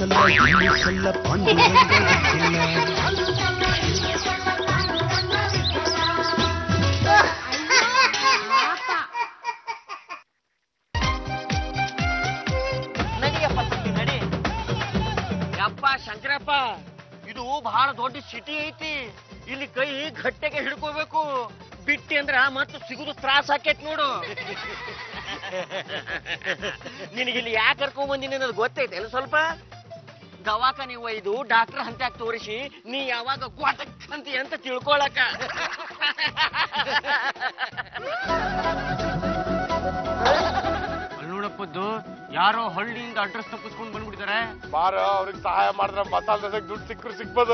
ಸಲ್ಲ ಇಲ್ಲಿ ಸಲ್ಲ ಪಾಂಡುರಂಗ ವಿಠಲ. ನಡಿಯಪ್ಪ ತಂಗಿ ನಡಿ ಯಪ್ಪ ಶಂಕರಪ್ಪ ಇದು ಬಹಳ ದೊಡ್ಡ ಸಿಟಿ ಐತಿ ಇಲ್ಲಿ ಕೈ ಗಟ್ಟೆಗೆ ಹಿಡ್ಕೋಬೇಕು ಬಿಟ್ಟಿ ಅಂದ್ರ ಮತ್ತೆ ಸಿಗುದು ತ್ರಾಸ ಆಕೇತ್ ನೋಡು ನಿನಗೆ ಇಲ್ಲಿ ಯಾಕೆ ಕರ್ಕೊಂಡ್ ಬಂದಿನಿ ಅನ್ನೋದು ಗೊತ್ತೈತೆ ಏನು ಸ್ವಲ್ಪ ದವಾಖಾನೆ ಒಯ್ದು ಡಾಕ್ಟರ್ ಹಂತ್ಯಾಕ್ ತೋರಿಸಿ ನೀ ಯಾವಾಗ ಗ್ವಾಟಕ್ ಅಂತಿ ಅಂತ ತಿಳ್ಕೊಳಕ ಅಲ್ಲಿ ನೋಡಪ್ಪದ್ದು ಯಾರೋ ಹಳ್ಳಿಯಿಂದ ಅಡ್ರೆಸ್ ತಪ್ಪಿಸ್ಕೊಂಡು ಬಂದ್ಬಿಟ್ಟಿದ್ದಾರೆ ಬಾರ ಅವ್ರಿಗೆ ಸಹಾಯ ಮಾಡಿದ್ರೆ ಮಸಾಲೆ ದೋಸೆಗೆ ದುಡ್ಡು ಸಿಕ್ಕರು ಸಿಗ್ಬೋದು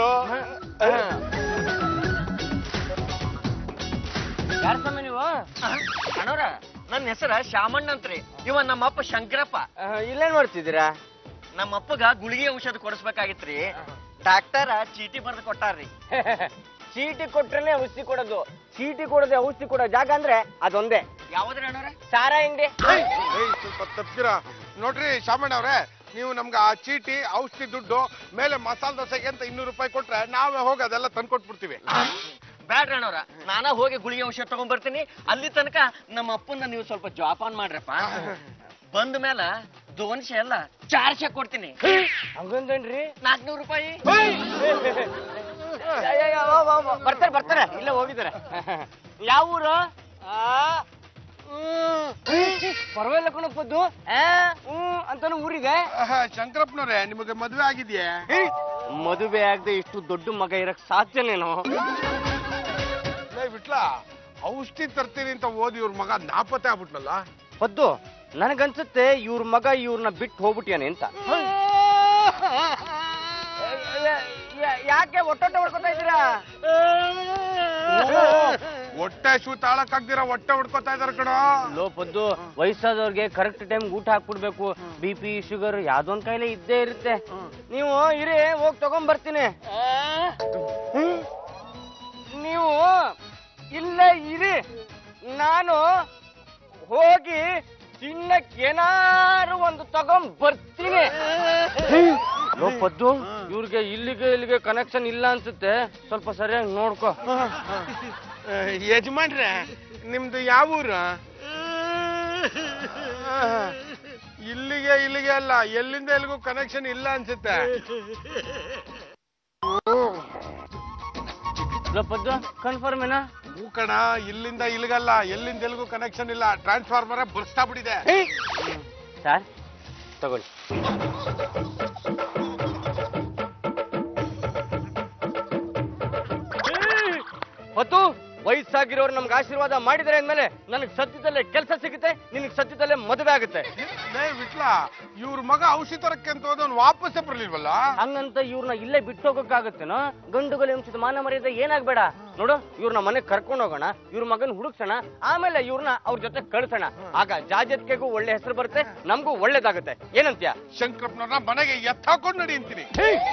ಯಾರ ಸ್ವಾಮಿ ನೀವು ಅಣ್ಣವ್ರ ನನ್ನ ಹೆಸರ ಶಾಮಣ್ಣ ಅಂತ್ರಿ ಇವ ನಮ್ಮಪ್ಪ ಶಂಕರಪ್ಪ ಇಲ್ಲೇನ್ ಮಾಡ್ತಿದ್ದೀರಾ ನಮ್ಮಪ್ಪಗ ಗುಳಿಗೆ ಔಷಧ ಕೊಡಿಸ್ಬೇಕಾಗಿತ್ರಿ ಡಾಕ್ಟರ ಚೀಟಿ ಬರ್ದು ಕೊಟ್ಟಾರ್ರಿ ಚೀಟಿ ಕೊಟ್ರೇನೆ ಔಷಧಿ ಕೊಡೋದು ಚೀಟಿ ಕೊಡದೆ ಔಷಧಿ ಕೊಡೋ ಜಾಗ ಅಂದ್ರೆ ಅದೊಂದೇ ಯಾವ್ದ್ರಿ ಅಣ್ಣವ್ರ ಸಾರ ಅಂಗಡಿ ಏಯ್ ಸ್ವಲ್ಪ ತಪ್ಪಿರ ನೋಡ್ರಿ ಶಾಮಣ್ಣ ಅವ್ರೆ ನೀವು ನಮ್ಗೆ ಆ ಚೀಟಿ ಔಷಧಿ ದುಡ್ಡು ಮೇಲೆ ಮಸಾಲೆ ದೋಸೆಗೆ ಅಂತ ಇನ್ನೂರು ರೂಪಾಯಿ ಕೊಟ್ರೆ ನಾವೇ ಹೋಗಿ ಅದೆಲ್ಲ ತಂದ್ಕೊಟ್ಬಿಡ್ತೀವಿ ಬ್ಯಾಡ್ರಿ ಅಣ್ಣವ್ರ ನಾನ ಹೋಗಿ ಗುಳಿಗೆ ಔಷಧ ತಗೊಂಡ್ ಬರ್ತೀನಿ ಅಲ್ಲಿ ತನಕ ನಮ್ಮ ಅಪ್ಪನ್ನ ನೀವು ಸ್ವಲ್ಪ ಜೋಪಾನ ಮಾಡ್ರಪ್ಪ ಬಂದ ಮೇಲೆ ದೋನ್ಶೆ ಎಲ್ಲ ಚಾರ್ಶೆ ಕೊಡ್ತೀನಿ ಹಂಗಂದೇನ್ರಿ ನಾಲ್ಕನೂರು ರೂಪಾಯಿ ಬರ್ತಾರೆ ಬರ್ತಾರೆ ಇಲ್ಲೇ ಹೋಗಿದ್ದಾರೆ ಯಾವ ಊರು ಪರವಾಗಿಲ್ಲ ಕಣಪ್ಪದ್ದು ಹ್ಮ್ ಅಂತಾನು ಊರಿಗೆ ಆಹಾ, ಶಂಕರಪ್ಪನವ್ರೆ ನಿಮಗೆ ಮದುವೆ ಆಗಿದೆಯೇ ಮದುವೆ ಆಗದೆ ಇಷ್ಟು ದೊಡ್ಡ ಮಗ ಇರಕ್ ಸಾಧ್ಯನೇನೋ ಲೇ ಬಿಟ್ಲ ಔಷಧಿ ತರ್ತೀನಿ ಅಂತ ಓದಿ ಇವ್ರ ಮಗ ನಾಪತ್ತೆ ಆಗ್ಬಿಟ್ನಲ್ಲ ಪದ್ದು ನನಗನ್ಸುತ್ತೆ ಇವ್ರ ಮಗ ಇವ್ರನ್ನ ಬಿಟ್ಟು ಹೋಗ್ಬಿಟ್ಯಾನೆ ಅಂತ ಯಾಕೆ ಒಟ್ಟೊಟ್ಟ ಹೊಡ್ಕೊತಾ ಇದ್ದೀರಾ ಹೊಟ್ಟೆ ಶೂ ತಾಳಕ್ಕಾಗ್ದಿರ ಹೊಟ್ಟೆ ಹೊಡ್ಕೊತಾ ಇದಾರೆ ಕಣ ಲೋ ಪದ್ದು ವಯಸ್ಸಾದವ್ರಿಗೆ ಕರೆಕ್ಟ್ ಟೈಮ್ ಊಟ ಹಾಕ್ಬಿಡ್ಬೇಕು ಬಿ ಪಿ ಶುಗರ್ ಯಾವ್ದೊಂದ್ ಕಾಯಿಲೆ ಇದ್ದೇ ಇರುತ್ತೆ ನೀವು ಇರಿ ಹೋಗಿ ತಗೊಂಡ್ ಬರ್ತೀನಿ ಹ್ಮ್? ನೀವು ಇಲ್ಲೇ ಇರಿ ನಾನು ಹೋಗಿ ತಿನ್ನಕ್ ಏನಾರು ಒಂದು ತಗೊಂಡ್ ಬರ್ತೀನಿ ಲೋ ಪದ್ದು ಇವ್ರಿಗೆ ಇಲ್ಲಿಗೆ ಇಲ್ಲಿಗೆ ಕನೆಕ್ಷನ್ ಇಲ್ಲ ಅನ್ಸುತ್ತೆ ಸ್ವಲ್ಪ ಸರಿಯಾಗಿ ನೋಡ್ಕೋ ಯಜಮಾನ್ರೆ ನಿಮ್ದು ಯಾವ ಊರು ಇಲ್ಲಿಗೆ ಇಲ್ಲಿಗೆ ಅಲ್ಲ ಎಲ್ಲಿಂದ ಎಲ್ಲಿಗೂ ಕನೆಕ್ಷನ್ ಇಲ್ಲ ಅನ್ಸುತ್ತೆ ಲೋ ಪದ್ದು ಕನ್ಫರ್ಮ್ ಏನಾ ಹೂ ಕಣ ಇಲ್ಲಿಂದ ಇಲ್ಲಿಗಲ್ಲ ಎಲ್ಲಿಂದ ಎಲ್ಲಿಗೂ ಕನೆಕ್ಷನ್ ಇಲ್ಲ ಟ್ರಾನ್ಸ್ಫಾರ್ಮರ್ ಬರ್ಸ್ತಾ ಬಿಟ್ಟಿದೆ ಸರ್ ತಗೊಳ್ಳಿ ಹೊತ್ತು ವಯಸ್ಸಾಗಿರೋರು ನಮ್ಗೆ ಆಶೀರ್ವಾದ ಮಾಡಿದರೆ ಅಂದ್ಮೇಲೆ ನನಗೆ ಸದ್ಯದಲ್ಲೇ ಕೆಲಸ ಸಿಗುತ್ತೆ ನಿನಗೆ ಸದ್ಯದಲ್ಲೇ ಮದುವೆ ಆಗುತ್ತೆ ಲೇ ವಿಟ್ಲ ಇವ್ರ ಮಗ ಔಷಧಿ ತರಕ್ಕೆ ಅಂತ ಹೋದವ್ನು ವಾಪಸ್ಸೇ ಬರ್ಲಿಲ್ವಲ್ಲ ಹಂಗಂತ ಇವ್ರನ್ನ ಇಲ್ಲೇ ಬಿಟ್ಟು ಹೋಗಕ್ಕಾಗತ್ತೇನೋ ಗಂಡುಗಲಿ ಅಂಶದ ಮಾನ ಮರ್ಯಾದೆ ಏನಾಗ್ಬೇಡ ನೋಡು ಇವ್ರನ್ನ ಮನೆ ಕರ್ಕೊಂಡು ಹೋಗೋಣ ಇವ್ರ ಮಗನ್ ಹುಡುಕ್ಸೋಣ ಆಮೇಲೆ ಇವ್ರನ್ನ ಅವ್ರ ಜೊತೆ ಕಳ್ಸೋಣ ಆಗ ಜಾಜತ್ಗೆಗೂ ಒಳ್ಳೆ ಹೆಸರು ಬರುತ್ತೆ ನಮಗೂ ಒಳ್ಳೇದಾಗುತ್ತೆ ಏನಂತ್ಯ ಶಂಕರಪ್ಪನವ್ರನ್ನ ಮನೆಗೆ ಎತ್ತಾಕೊಂಡು ನಡಿ ಅಂತೀನಿ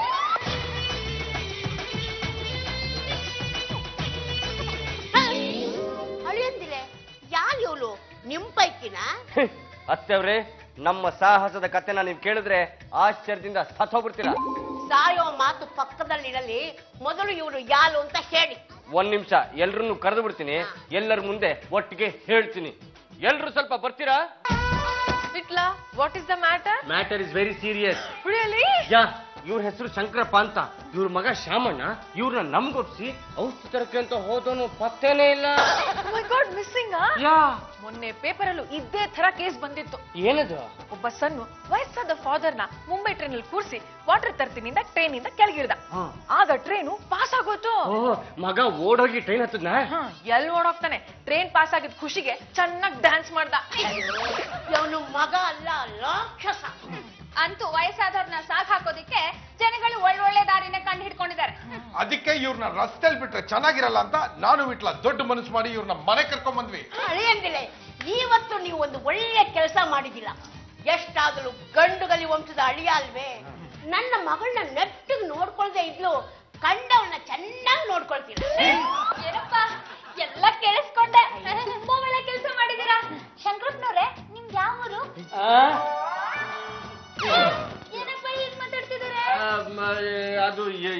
ಅಳಿಯಂದಿಲೆ ಯಾರು ಇವಳು ನಿಮ್ ಪೈಕಿನ ಅತ್ತವ್ರೆ ನಮ್ಮ ಸಾಹಸದ ಕಥೆನ ನೀವು ಕೇಳಿದ್ರೆ ಆಶ್ಚರ್ಯದಿಂದ ಸತ್ತೋಗ್ಬಿಡ್ತೀರಾ ಸಾಯೋ ಮಾತು ಪಕ್ಕದಲ್ಲಿರಲಿ ಮೊದಲು ಇವಳು ಯಾರು ಅಂತ ಹೇಳಿ ಒಂದ್ ನಿಮಿಷ ಎಲ್ರನ್ನು ಕರೆದು ಬಿಡ್ತೀನಿ ಎಲ್ಲರ ಮುಂದೆ ಒಟ್ಟಿಗೆ ಹೇಳ್ತೀನಿ ಎಲ್ರು ಸ್ವಲ್ಪ ಬರ್ತೀರಾ Vitla, what is the matter? Matter is very serious Really? Yeah ಇವ್ರ ಹೆಸರು ಶಂಕರಪ್ಪ ಅಂತ ಇವ್ರ ಮಗ ಶ್ಯಾಮಣ್ಣ ಇವ್ರನ್ನ ನಮ್ಗೊಪ್ಸಿ ಔಷಧಿ ತರಕ್ಕೆ ಅಂತ ಹೋದವನು ಪತ್ತೇನೇ ಇಲ್ಲ Oh my god, missing ಆ? ಯಾ ಮೊನ್ನೆ ಪೇಪರ್ ಅಲ್ಲೂ ಇದೇ ತರ ಕೇಸ್ ಬಂದಿತ್ತು ಏನದು ಒಬ್ಬ ಸಣ್ಣ ವಯಸ್ಸಾದ ಫಾದರ್ ನ ಮುಂಬೈ ಟ್ರೈನ್ ಅಲ್ಲಿ ಕೂರಿಸಿ ವಾಟರ್ ತರ್ತೀನಿಂದ ಟ್ರೈನ್ ಇಂದ ಕೆಳಗಿಳ್ದ ಹಾ. ಆಗ ಟ್ರೈನು ಪಾಸ್ ಆಗೋತು ಓ ಮಗ ಓಡೋಗಿ ಟ್ರೈನ್ ಹತ್ತದ್ನ ಹ, ಎಲ್ ಓಡೋಗ್ತಾನೆ ಟ್ರೈನ್ ಪಾಸ್ ಆಗಿದ್ ಖುಷಿಗೆ ಚೆನ್ನಾಗಿ ಡ್ಯಾನ್ಸ್ ಮಾಡ್ದ ಇವನು ಮಗ ಅಲ್ಲ ರಾಕ್ಷಸ ಅಂತೂ ವಯಸ್ಸಾದವ್ರನ್ನ ಸಾಕ್ ಹಾಕೋದಿಕ್ಕೆ ಜನಗಳು ಒಳ್ಳೊಳ್ಳೆ ದಾರಿನ ಕಂಡು ಹಿಡ್ಕೊಂಡಿದ್ದಾರೆ ಅದಕ್ಕೆ ಇವ್ರನ್ನ ರಸ್ತೆಲ್ ಬಿಟ್ರೆ ಚೆನ್ನಾಗಿರಲ್ಲ ಅಂತ ನಾನು ವಿಟ್ಲ ದೊಡ್ಡ ಮನಸ್ಸು ಮಾಡಿ ಇವ್ರನ್ನ ಮನೆ ಕರ್ಕೊಂಡ್ ಬಂದ್ವಿ ಅಳಿಯಂದಿಲೆ ಇವತ್ತು ನೀವು ಒಂದು ಒಳ್ಳೆ ಕೆಲಸ ಮಾಡಿದಿಲ್ಲ ಎಷ್ಟಾಗಲು ಗಂಡುಗಲಿ ವಂಶದ ಅಳಿಯ ಅಲ್ವೇ ನನ್ನ ಮಗಳನ್ನ ನೆಟ್ಟಿಗೆ ನೋಡ್ಕೊಳ್ದೆ ಇದ್ಲು ಕಂಡವನ್ನ ಚೆನ್ನಾಗಿ ನೋಡ್ಕೊಳ್ತೀನಿ ಏನಪ್ಪ ಎಲ್ಲ ಕೇಳಿಸ್ಕೊಂಡೆ ತುಂಬಾ ಒಳ್ಳೆ ಕೆಲಸ ಮಾಡಿದೀರಾ ಶಂಕರಪ್ಪನವ್ರೆ ನಿಮ್ಗೆ ಯಾವ ಊರು ಏನಪ್ಪ ಹೀಗ್ ಮಾತಾಡ್ತಿದಾರೆ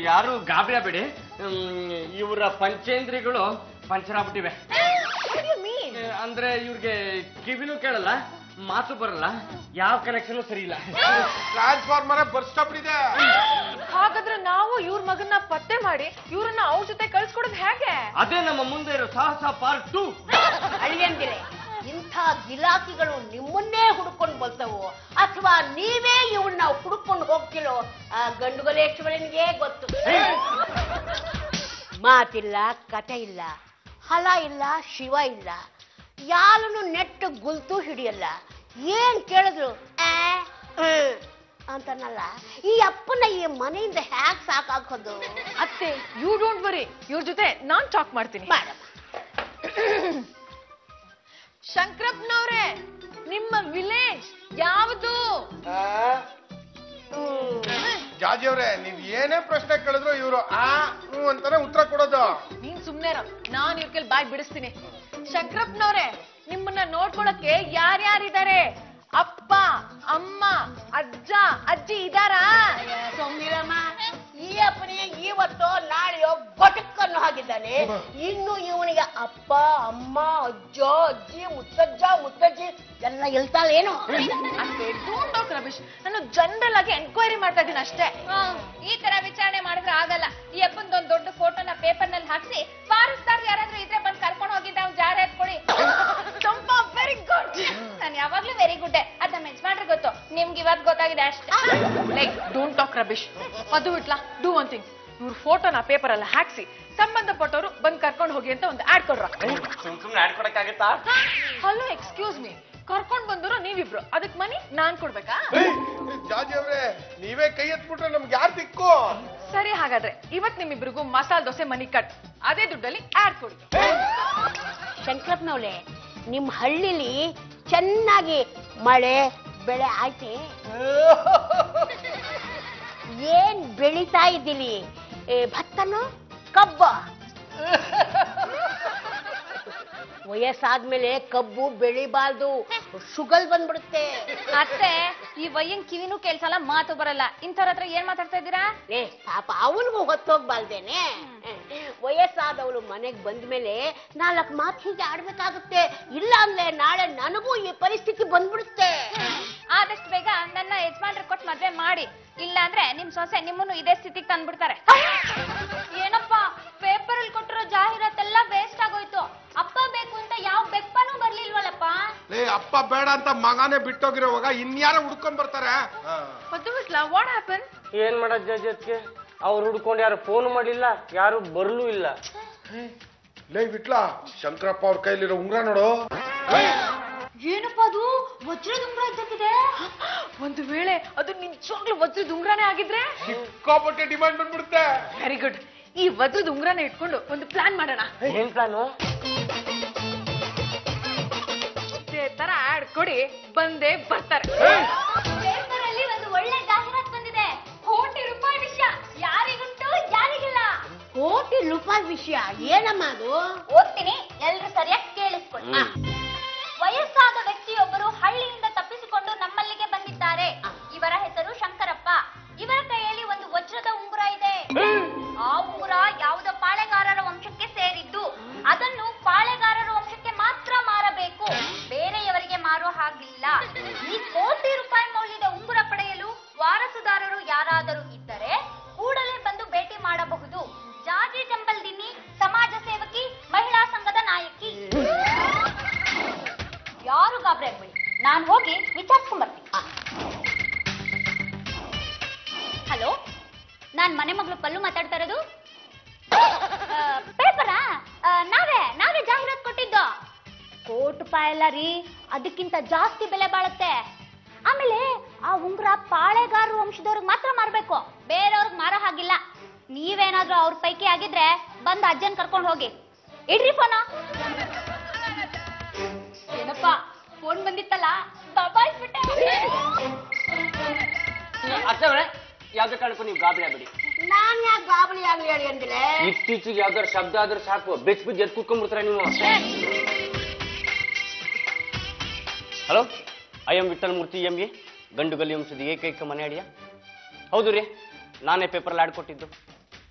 ಯಾರು ಗಾಬರಿ ಆಗ್ಬೇಡಿ ಇವರ ಪಂಚೇಂದ್ರಿಗಳು ಪಂಚರ್ ಆಗ್ಬಿಟ್ಟಿವೆ ಏ, ಅಂದ್ರೆ ಇವ್ರಿಗೆ ಕಿವಿನೂ ಕೇಳಲ್ಲ ಮಾತು ಬರಲ್ಲ ಯಾವ ಕನೆಕ್ಷನ್ ಸರಿ ಇಲ್ಲ ಟ್ರಾನ್ಸ್ಫಾರ್ಮರ್ ಬರ್ಸ್ಟಾಬಿಟ್ಟಿದೆ ಹಾಗಾದ್ರೆ ನಾವು ಇವ್ರ ಮಗನ್ನ ಪತ್ತೆ ಮಾಡಿ ಇವ್ರನ್ನ ಅವ್ರ ಜೊತೆ ಕಳ್ಸ್ಕೊಡೋದು ಹೇಗೆ ಅದೇ ನಮ್ಮ ಮುಂದೆ ಇರೋ ಸಾಹಸ ಪಾರ್ಟ್ ಟೂ ಅಳಿಯಂದಿರೆ ಇಂಥ ಗಿಲಾಕಿಗಳು ನಿಮ್ಮನ್ನೇ ಹುಡುಕೊಂಡು ಬರ್ತವೋ ಅಥವಾ ನೀವೇ ಇವನ್ನ ಹುಡುಕೊಂಡು ಹೋಗ್ತಿರೋ ಆ ಗಂಡುಗಲೇಶ್ವರನಿಗೆ ಗೊತ್ತು ಮಾತಿಲ್ಲ ಕತೆ ಇಲ್ಲ ಹಲ ಇಲ್ಲ ಶಿವ ಇಲ್ಲ ಯಾರನ್ನು ನೆಟ್ಟು ಗುಲ್ತು ಹಿಡಿಯಲ್ಲ ಏನ್ ಕೇಳಿದ್ರು ಆ, ಹ್ಮ್ ಅಂತನಲ್ಲ ಈ ಅಪ್ಪನ ಈ ಮನೆಯಿಂದ ಹ್ಯಾಕ್ ಸಾಕಾಕೋದು ಅತ್ತೆ ಯು ಡೋಂಟ್ ವರಿ ಇವ್ರ ಜೊತೆ ನಾನ್ ಟಾಕ್ ಮಾಡ್ತೀನಿ ಮಾಡಮ್ಮ ಶಂಕರಪ್ಪನವ್ರೆ ನಿಮ್ಮ ವಿಲೇಜ್ ಯಾವುದು ಜಾಜಿ ಅವ್ರೆ ನೀವ್ ಏನೇ ಪ್ರಶ್ನೆ ಕೇಳಿದ್ರು ಇವರು ಆ ಹ್ಞೂ ಅಂತಾನೆ ಉತ್ತರ ಕೊಡೋದು ನೀನ್ ಸುಮ್ನೆ ಇರು. ನಾನ್ ಇವ್ರ ಕೈಲಿ ಬಾಯ್ ಬಿಡಿಸ್ತೀನಿ ಶಂಕರಪ್ಪನವ್ರೆ ನಿಮ್ಮನ್ನ ನೋಡ್ಕೊಳಕ್ಕೆ ಯಾರ್ಯಾರಿದ್ದಾರೆ ಅಪ್ಪ ಅಮ್ಮ ಅಜ್ಜ ಅಜ್ಜಿ ಇದಾರಾ ಸೌಮ್ಯರಮ್ಮ ಈ ಅಪ್ಪನಿಗೆ ಇವತ್ತು ನಾಳೆಯೋ ಬಟಕನ್ನು ಹಾಕಿದ್ದಾನೆ ಇನ್ನು ಇವನಿಗೆ ಅಪ್ಪ ಅಮ್ಮ ಅಜ್ಜ ಅಜ್ಜಿ ಮುತ್ತಜ್ಜ ಮುತ್ತಜ್ಜಿ ಎಲ್ಲ ಇಲ್ತಾಳೇನು ಅಷ್ಟೇ ಡೋಂಟ್ ಟಾಕ್ ರಮೇಶ್ ನಾನು ಜನರಲ್ ಆಗಿ ಎನ್ಕ್ವೈರಿ ಮಾಡ್ತಾ ಇದ್ದೀನಿ ಅಷ್ಟೇ ಹ್ಮ್, ಈ ತರ ವಿಚಾರಣೆ ಮಾಡಿದ್ರೆ ಆಗಲ್ಲ ಈ ಅಪ್ಪಂದೊಂದ್ ದೊಡ್ಡ ಫೋಟೋನ ಪೇಪರ್ ನಲ್ಲಿ ಹಾಕ್ಸಿ ಫಾರೆಸ್ಟ್ದಾರ್ ಯಾರಾದ್ರೂ ಇದ್ರೆ ಬಂದ್ ಕರ್ಕೊಂಡು ಹೋಗಿದ್ದ ಅವ್ನ್ ಜಾರ ಎತ್ಕೊಡಿ ಚಂಪಾ ವೆರಿ ಗುಡ್ ನಾನು ಯಾವಾಗ್ಲೂ ವೆರಿ ಗುಡ್ ಅದ್ ನಮ್ಮ ಯಜಮಾನ್ರಿಗೆ ಗೊತ್ತು ನಿಮ್ಗೆ ಇವತ್ ಗೊತ್ತಾಗಿದೆ ಅಷ್ಟೇ ಲೈಕ್ ಡೋಂಟ್ ಟಾಕ್ ರಮೇಶ್ ಅದು ಇಟ್ಲಾ ಡೂ ಒನ್ ಥಿಂಗ್ ಇವ್ರ ಫೋಟೋನ ಪೇಪರ್ ಎಲ್ಲ ಹಾಕ್ಸಿ ಸಂಬಂಧಪಟ್ಟವರು ಬಂದ್ ಕರ್ಕೊಂಡು ಹೋಗಿ ಅಂತ ಒಂದು ಆಡ್ ಕೊಡ್ರ ಸುಮ್ ಸುಮ್ನೆ ಆಡ್ಕೊಡಕ್ಕಾಗತ್ತಾ ಹಲೋ ಎಕ್ಸ್ಕ್ಯೂಸ್ ಮೀ ಕರ್ಕೊಂಡ್ ಬಂದ್ರು ನೀವಿಬ್ರು ಅದಕ್ ಮನಿ ನಾನ್ ಕೊಡ್ಬೇಕಾ ಜಾಜಿ ಅವ್ರೆ ನೀವೇ ಕೈ ಎತ್ಬಿಟ್ರೆ ನಮ್ಗೆ ಯಾರು ದಿಕ್ಕು ಸರಿ ಹಾಗಾದ್ರೆ ಇವತ್ ನಿಮ್ಮಿಬ್ರಿಗೂ ಮಸಾಲ್ ದೋಸೆ ಮನಿ ಕಟ್ ಅದೇ ದುಡ್ಡಲ್ಲಿ ಆಡ್ ಕೊಡಿ ಶಂಕರಪ್ಪನವ್ಳೆ ನಿಮ್ ಹಳ್ಳಿಲಿ ಚೆನ್ನಾಗಿ ಮಳೆ ಬೆಳೆ ಆಯ್ತೆ ಏನ್ ಬೆಳಿತಾ ಇದ್ದೀರಿ ಏ, ಭತ್ತನೋ ಕಬ್ಬ ವಯಸ್ಸಾದ್ಮೇಲೆ ಕಬ್ಬು ಬೆಳಿಬಾರ್ದು ಶುಗಲ್ ಬಂದ್ಬಿಡುತ್ತೆ ಅತ್ತೆ ಈ ವಯ್ಯನ್ ಕಿವಿನೂ ಕೇಳ್ಸಲ್ಲ ಮಾತು ಬರಲ್ಲ ಇಂಥವ್ರ ಹತ್ರ ಏನ್ ಮಾತಾಡ್ತಾ ಇದ್ದೀರಾ ಏ ಪಾಪ ಅವನಿಗೂ ಹೊತ್ತೋಗ್ಬಾರ್ದೇನೆ ವಯಸ್ಸಾದವಳು ಮನೆಗ್ ಬಂದ್ಮೇಲೆ ನಾಲ್ಕು ಮಾತು ಹೀಗೆ ಆಡ್ಬೇಕಾಗುತ್ತೆ ಇಲ್ಲ ಅಂದ್ರೆ ನಾಳೆ ನನಗೂ ಈ ಪರಿಸ್ಥಿತಿ ಬಂದ್ಬಿಡುತ್ತೆ ಆದಷ್ಟು ಬೇಗ ನನ್ನ ಯಜಮಾನ್ರಿಗೆ ಕೊಟ್ಟು ಮದ್ವೆ ಮಾಡಿ ಇಲ್ಲ ಅಂದ್ರೆ ನಿಮ್ ಸೊಸೆ ನಿಮ್ಮನ್ನು ಇದೇ ಸ್ಥಿತಿಗೆ ತಂದ್ಬಿಡ್ತಾರೆ ಏನಪ್ಪ ಪೇಪರ್ ಅಲ್ಲಿ ಕೊಟ್ಟಿರೋ ಜಾಹೀರಾತೆಲ್ಲ ವೇಸ್ಟ್ ಆಗೋಯ್ತು ಅಪ್ಪ ಬೇಕು ಅಂತ ಯಾವ ಬೆಪ್ಪನೂ ಬರ್ಲಿಲ್ವಲ್ಲಪ್ಪ ಲೇ ಅಪ್ಪ ಬೇಡ ಅಂತ ಮಗನೇ ಬಿಟ್ಟೋಗಿರೋವಾಗ ಇನ್ಯಾರ ಹುಡ್ಕೊಂಡ್ ಬರ್ತಾರೆ ಪದ್ಮಸ್ಲಾ ವಾಟ್ ಹ್ಯಾಪನ್ ಏನ್ ಮಾಡೋದ್ ಜಡ್ಜ್ ಅದಕ್ಕೆ ಅವ್ರು ಹುಡ್ಕೊಂಡು ಯಾರು ಫೋನ್ ಮಾಡ್ಲಿಲ್ಲ ಯಾರು ಬರ್ಲೂ ಇಲ್ಲ ಲೇ ಬಿಟ್ಲಾ ಶಂಕರಪ್ಪ ಅವ್ರ ಕೈಲಿರೋ ಉಂಗ್ರ ನೋಡು ಏನಪ್ಪ ಅದು ವಜ್ರದ ಉಂಗ್ರ ಇದ್ದಂಗಿದೆ ಒಂದು ವೇಳೆ ಅದು ನಿಜವಾಗ್ಲೂ ವಜ್ರದ ಉಂಗ್ರಾನೇ ಆಗಿದ್ರೆ ಸಿಕ್ಕಾಪಟ್ಟೆ ಡಿಮಾಂಡ್ ಬಂದ್ಬಿಡುತ್ತೆ ವೆರಿ ಗುಡ್ ಈ ವಜ್ರದ ಉಂಗ್ರಾನ ಇಟ್ಕೊಂಡು ಒಂದು ಪ್ಲಾನ್ ಮಾಡೋಣ ಏನ್ ಪ್ಲಾನು ಇದೇ ತರ ಆಡ್ ಕೊಡಿ ಬಂದೇ ಬರ್ತಾರೆ ಪೇಪರ್ ಅಲ್ಲಿ ಒಂದು ಒಳ್ಳೆ ಜಾಹೀರಾತು ಬಂದಿದೆ ಕೋಟಿ ರೂಪಾಯಿ ವಿಷಯ ಯಾರಿಗುಂಟು ಯಾರಿಗಿಲ್ಲ ಕೋಟಿ ರೂಪಾಯಿ ವಿಷಯ ಏನಮ್ಮ ಅದು ಓದ್ತೀನಿ ಎಲ್ರು ಸರಿಯಾಗಿ ಕೇಳಿಸ್ಕೊಳ್ಳಿ ವಯಸ್ಸಾದ ವ್ಯಕ್ತಿಯೊಬ್ಬರು ಹಳ್ಳಿಯಿಂದ ತಪ್ಪಿಸಿಕೊಂಡು ನಮ್ಮಲ್ಲಿಗೆ ಬಂದಿದ್ದಾರೆ ಇವರ ಹೆಸರು ಶಂಕರಪ್ಪ ಇವರ ಕೈಯಲ್ಲಿ ಒಂದು ವಜ್ರದ ಉಂಗುರ ಇದೆ ಆ ಉಂಗುರ ಯಾವುದೋ ಪಾಳೆಗಾರರ ವಂಶಕ್ಕೆ ಸೇರಿದ್ದು ಅದನ್ನು ಪಾಳೆಗಾರರ ವಂಶಕ್ಕೆ ಮಾತ್ರ ಮಾರಬೇಕು ಬೇರೆಯವರಿಗೆ ಮಾರೋ ಹಾಗಿಲ್ಲ ಈ ಕೋಟಿ ರೂಪಾಯಿ ಮೌಲ್ಯದ ಉಂಗುರ ಪಡೆಯಲು ವಾರಸುದಾರರು ಯಾರಾದರೂ ಇದ್ದರೆ ಕೂಡಲೇ ಬಂದು ಭೇಟಿ ಮಾಡಬಹುದು ಜಾಜಿ ಟೆಂಪಲ್ ದಿನ್ನಿ ಸಮಾಜ ಸೇವಕಿ ಮಹಿಳಾ ಸಂಘದ ನಾಯಕಿ ಯಾರು ಗಾಬರಿ ಆಗ್ಬೇಡಿ ನಾನು ಹೋಗಿ ವಿಚಾರಿಸ್ಕೊಂಡ್ ಬರ್ತೀನಿ ಹಲೋ ನಾನ್ ಮನೆ ಮಗಳು ಪಲ್ಲು ಮಾತಾಡ್ತಾ ಇರೋದು ಪೇಪರಾ ನಾವೇ ನಾವೇ ಜಾಹೀರಾತು ಕೊಟ್ಟಿದ್ದು ಕೋಟಿ ರೂಪಾಯಿ ಅಲ್ಲ ರೀ ಅದಕ್ಕಿಂತ ಜಾಸ್ತಿ ಬೆಲೆ ಬಾಳುತ್ತೆ ಆಮೇಲೆ ಆ ಉಂಗುರ ಪಾಳೆಗಾರ ವಂಶದವ್ರಿಗೆ ಮಾತ್ರ ಮಾರ್ಬೇಕು ಬೇರೆಯವ್ರಿಗೆ ಮಾರೋ ಹಾಗಿಲ್ಲ ನೀವೇನಾದ್ರೂ ಅವ್ರ ಪೈಕಿ ಆಗಿದ್ರೆ ಬಂದ್ ಅಜ್ಜನ್ ಕರ್ಕೊಂಡು ಹೋಗಿ ಇಡ್ರಿ ಫೋನ ಏನಪ್ಪ ಫೋನ್ ಬಂದಿತ್ತಲ್ಲ ದಬಾಯಿಸ್ಬಿಟ್ಟೆ ಅರ್ಥವ್ರೆ ಯಾವ್ದೇ ಕಾರಣಕ್ಕೂ ನೀವು ಗಾಬರಿ ಆಗ್ಬೇಡಿ ನಾನ್ ಯಾಕೆ ಗಾಬರಿ ಆಗ್ಲಿ ಹೇಳಿ ಅಂದಿಲೆ ಇತ್ತೀಚೆಗೆ ಯಾವ್ದಾರು ಶಬ್ದ ಆದ್ರೂ ಸಾಕು ಬೆಚ್ ಬಿದ್ದು ಎದ್ದು ಕೂತ್ಕೊಂಡ್ಬಿಡ್ತಾರೆ ನೀವು hello I am Vithal Murthy M A ಗಂಡು ಗಲಿ ವಂಶದ ಏಕೈಕ ಮನೆ ಅಡಿಯ ಹೌದು ರೀ ನಾನೇ ಪೇಪರಲ್ಲಿ ಆಡ್ ಕೊಟ್ಟಿದ್ದು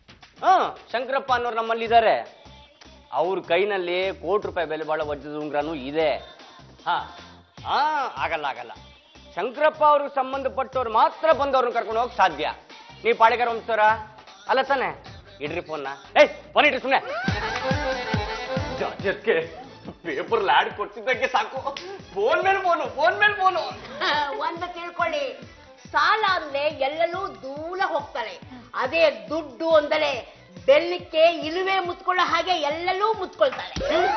ಹಾ ಶಂಕರಪ್ಪ ಅನ್ನೋರು ನಮ್ಮಲ್ಲಿ ಇದ್ದಾರೆ ಅವ್ರ ಕೈನಲ್ಲಿ ಕೋಟಿ ರೂಪಾಯಿ ಬೆಲೆ ಬಾಳೋ ವಜ್ರದ ಉಂಗ್ರನೂ ಇದೆ ಹಾ ಹಾ ಆಗಲ್ಲ ಆಗಲ್ಲ ಶಂಕರಪ್ಪ ಅವ್ರಿಗೆ ಸಂಬಂಧಪಟ್ಟವ್ರು ಮಾತ್ರ ಬಂದವ್ರನ್ನ ಕರ್ಕೊಂಡು ಹೋಗಕ್ ಸಾಧ್ಯ ನೀವು ಪಾಳೆಗಾರ ವಂಶದವ್ರ ಅಲ್ಲ ತಾನೆ ಇಡ್ರಿ ಫೋನ್ನ ಏಯ್ ಫೋನ್ ಇಡ್ರಿ ಸುಮ್ಮನೆ ಜಾಜಕ್ಕೆ ಪೇಪರ್ ಲ್ಯಾಡ್ ಕೊಡ್ತಿದ್ದಕ್ಕೆ ಸಾಕು ಫೋನ್ ಮೇಲೆ ಫೋನು ಫೋನ್ ಮೇಲೆ ಫೋನು ಒಂದು ತಿಳ್ಕೊಳ್ಳಿ ಸಾಲ ಅಂದ್ರೆ ಎಲ್ಲೆಲ್ಲೂ ದೂರ ಹೋಗ್ತಾರೆ ಅದೇ ದುಡ್ಡು ಅಂದರೆ ಬೆಲ್ಲಕ್ಕೆ ಇರುವೆ ಮುತ್ಕೊಳ್ಳೋ ಹಾಗೆ ಎಲ್ಲೆಲ್ಲೂ ಮುತ್ಕೊಳ್ತಾರೆ